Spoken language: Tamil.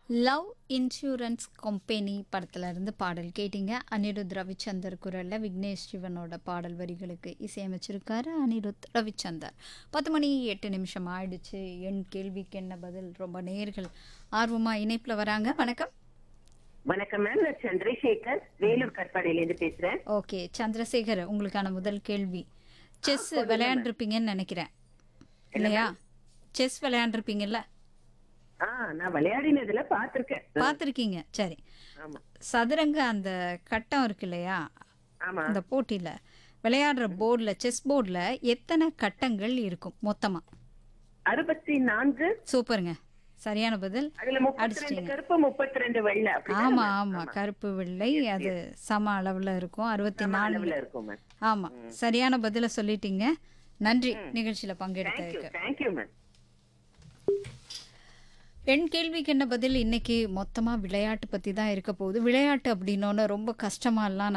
லவ் இன்சூரன்ஸ் கம்பெனி படத்துல இருந்து பாடல் கேட்டீங்க அனிருத் ரவிச்சந்தர் குரல்ல விக்னேஷ் சிவனோட பாடல் வரிகளுக்கு இசையமைச்சிருக்காரு அனிருத் ரவிச்சந்தர் பத்து மணி எட்டு நிமிஷம் ஆயிடுச்சு என் கேள்விக்கு என்ன பதில் ரொம்ப நேர்கள் ஆர்வமா இணைப்புல வராங்க வணக்கம் வணக்கம் மேம் நான் சந்திரசேகர் வேலூர் கற்பாடியில இருந்து பேசுறேன் ஓகே சந்திரசேகர் உங்களுக்கான முதல் கேள்வி செஸ் விளையாண்டுருப்பீங்கன்னு நினைக்கிறேன் இல்லையா செஸ் விளையாண்டுருப்பீங்கல்ல ஆ நான் விளையாடினதுல பாத்திருக்கேன் பார்த்துருக்கீங்க சரி ஆமா சதுரங்க அந்த கட்டம் இருக்கு இல்லையா ஆமா அந்த போட்டியில் விளையாடுற போர்டில் செஸ் போர்டில் எத்தனை கட்டங்கள் இருக்கும் மொத்தமாக அறுபத்தி நான்கு சூப்பருங்க சரியான பதில் அதுல முப்பத்தி ரெண்டு அடிச்சிட்டீங்க. கருப்பு முப்பத்தி ரெண்டு வெள்ளை அப்படிதானே ஆமா ma'am? ஆமா கருப்பு வெள்ளை அது சம அளவில் இருக்கும் அறுபத்தி சம நாலு அளவுல இருக்கும் மேம் ஆமா சரியான பதிலை சொல்லிட்டீங்க நன்றி நிகழ்ச்சியில் தேங்க்யூ பங்கெடுத்ததுக்கு தேங்க்யூ மேம் என் கேள்விக்கு என்ன பதில் இன்னைக்கு மொத்தமாக விளையாட்டு பற்றி தான் இருக்க போகுது விளையாட்டு அப்படின்னோன்னு ரொம்ப கஷ்டமாலாம்